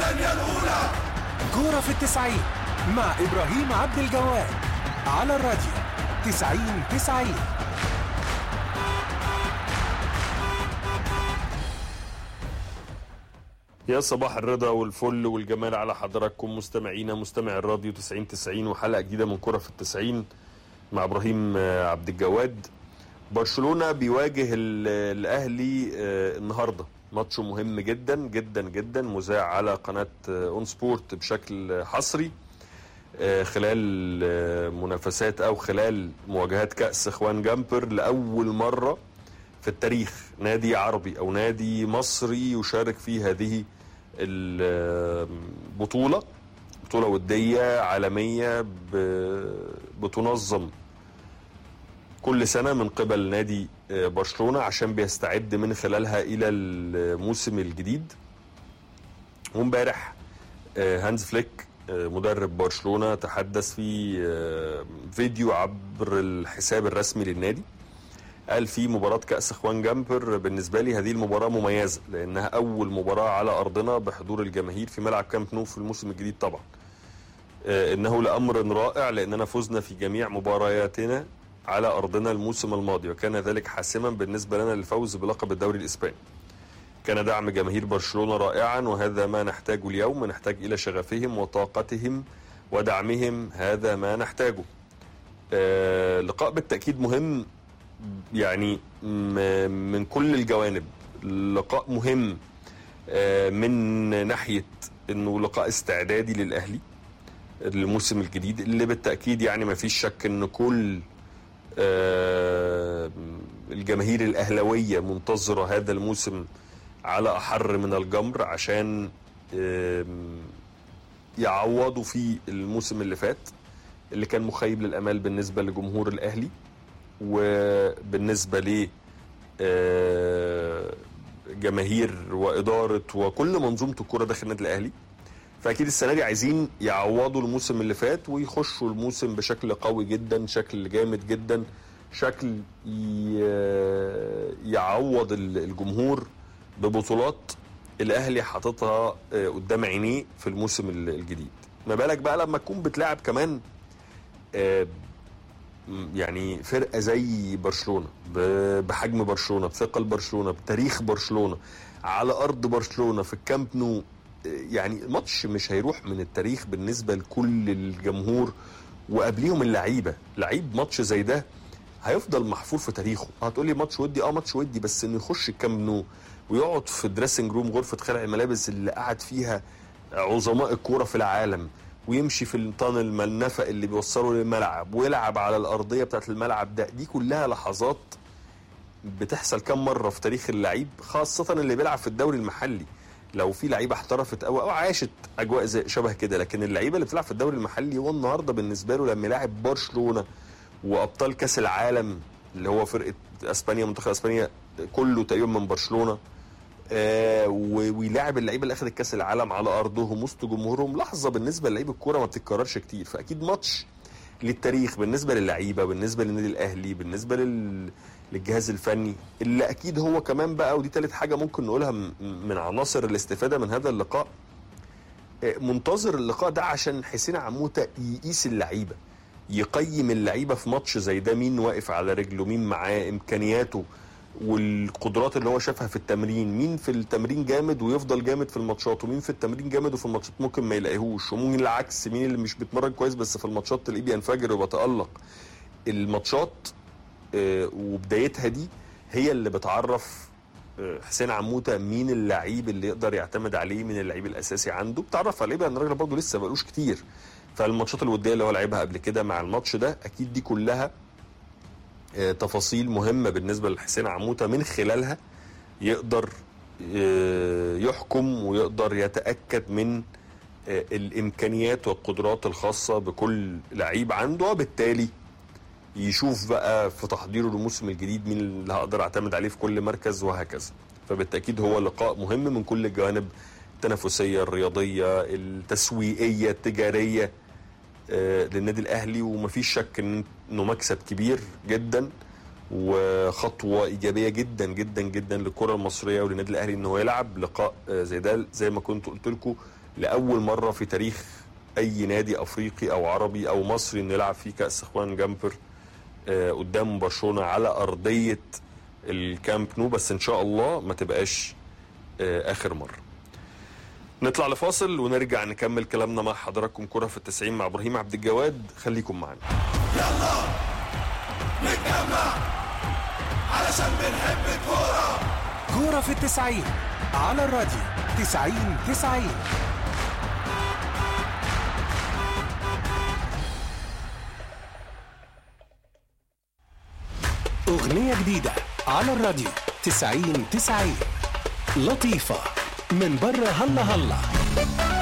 الدنيا الأولى كورة في التسعين مع إبراهيم عبد الجواد على الراديو تسعين تسعين يا صباح الرضا والفل والجمال على حضراتكم مستمعينا مستمع الراديو 90 90 وحلقه جديده من كره في التسعين مع ابراهيم آه، عبد الجواد برشلونه بيواجه ال- الاهلي آه، النهارده ماتش مهم جدا جدا جدا مذاع على قناه آه، اون سبورت بشكل حصري آه، خلال آه، منافسات او خلال مواجهات كاس اخوان جامبر لاول مره في التاريخ نادي عربي او نادي مصري يشارك في هذه البطوله بطوله وديه عالميه ب- بتنظم كل سنه من قبل نادي آه، برشلونه عشان بيستعد من خلالها الى الموسم الجديد وامبارح آه، هانز فليك آه، مدرب برشلونه تحدث في آه، فيديو عبر الحساب الرسمي للنادي قال في مباراة كأس اخوان جامبر بالنسبة لي هذه المباراة مميزة لأنها أول مباراة على أرضنا بحضور الجماهير في ملعب كامب نو في الموسم الجديد طبعا آه، إنه لأمر رائع لأننا فزنا في جميع مبارياتنا على أرضنا الموسم الماضي وكان ذلك حاسما بالنسبة لنا للفوز بلقب الدوري الإسباني كان دعم جماهير برشلونة رائعا وهذا ما نحتاجه اليوم نحتاج إلى شغفهم وطاقتهم ودعمهم هذا ما نحتاجه آه، لقاء بالتأكيد مهم يعني م- من كل الجوانب لقاء مهم آه، من ناحية انه لقاء استعدادي للاهلي الموسم الجديد اللي بالتأكيد يعني ما فيش شك ان كل آه، الجماهير الاهلاوية منتظرة هذا الموسم على احر من الجمر عشان آم، يعوضوا في الموسم اللي فات اللي كان مخيب للامال بالنسبه لجمهور الاهلي وبالنسبه ل آه، جماهير واداره وكل منظومه الكوره داخل النادي الاهلي فاكيد السنه دي عايزين يعوضوا الموسم اللي فات ويخشوا الموسم بشكل قوي جدا شكل جامد جدا شكل ي- يعوض ال- الجمهور ببطولات الاهلي حاططها آه، قدام عينيه في الموسم ال- الجديد ما بالك بقى لما تكون بتلاعب كمان آه، يعني فرقه زي برشلونه ب- بحجم برشلونه بثقل برشلونه بتاريخ برشلونه على ارض برشلونه في الكامب نو يعني ماتش مش هيروح من التاريخ بالنسبه لكل الجمهور وقبليهم اللعيبه لعيب ماتش زي ده هيفضل محفور في تاريخه هتقول لي ماتش ودي اه ماتش ودي بس انه يخش الكامب نو ويقعد في الدريسنج روم غرفه خلع الملابس اللي قعد فيها عظماء الكوره في العالم ويمشي في الطانل ما النفق اللي بيوصله للملعب ويلعب على الارضيه بتاعت الملعب ده دي كلها لحظات بتحصل كم مره في تاريخ اللعيب خاصه اللي بيلعب في الدوري المحلي لو في لعيبه احترفت او او عاشت اجواء زي شبه كده لكن اللعيبه اللي بتلعب في الدوري المحلي هو النهارده بالنسبه له لما يلاعب برشلونه وابطال كاس العالم اللي هو فرقه اسبانيا منتخب اسبانيا كله تقريبا من برشلونه آه و- ويلاعب اللعيبه اللي اخذت كاس العالم على ارضهم وسط جمهورهم لحظه بالنسبه للعيب الكوره ما بتتكررش كتير فاكيد ماتش للتاريخ بالنسبه للعيبه بالنسبه للنادي الاهلي بالنسبه لل... للجهاز الفني اللي اكيد هو كمان بقى ودي تالت حاجه ممكن نقولها م- من عناصر الاستفاده من هذا اللقاء آه، منتظر اللقاء ده عشان حسين عموته يقيس اللعيبه يقيم اللعيبه في ماتش زي ده مين واقف على رجله مين معاه امكانياته والقدرات اللي هو شافها في التمرين مين في التمرين جامد ويفضل جامد في الماتشات ومين في التمرين جامد وفي الماتشات ممكن ما يلاقيهوش ومين العكس مين اللي مش بيتمرن كويس بس في الماتشات تلاقيه بينفجر وبيتالق الماتشات آه، وبدايتها دي هي اللي بتعرف آه، حسين عموته مين اللعيب اللي يقدر يعتمد عليه من اللعيب الاساسي عنده بتعرف عليه بقى ان الراجل برضه لسه بقالوش كتير فالماتشات الوديه اللي هو لعبها قبل كده مع الماتش ده اكيد دي كلها آه، تفاصيل مهمه بالنسبه لحسين عموته من خلالها يقدر آه، يحكم ويقدر يتاكد من آه، الامكانيات والقدرات الخاصه بكل لعيب عنده وبالتالي يشوف بقى في تحضيره للموسم الجديد مين اللي هقدر اعتمد عليه في كل مركز وهكذا فبالتاكيد هو لقاء مهم من كل الجوانب التنافسيه الرياضيه التسويقيه التجاريه آه، للنادي الاهلي ومفيش شك إن- انه مكسب كبير جدا وخطوه ايجابيه جدا جدا جدا للكره المصريه وللنادي الاهلي ان هو يلعب لقاء آه، زي ده زي ما كنت قلت لكم لاول مره في تاريخ اي نادي افريقي او عربي او مصري نلعب فيه كاس اخوان جامبر آه، قدام برشلونه على ارضيه الكامب نو بس ان شاء الله ما تبقاش آه، اخر مره نطلع لفاصل ونرجع نكمل كلامنا مع حضراتكم كرة في التسعين مع ابراهيم عبد الجواد خليكم معانا كورة في التسعين على الراديو تسعين تسعين أغنية جديدة على الراديو تسعين تسعين لطيفة من بره هلا هلا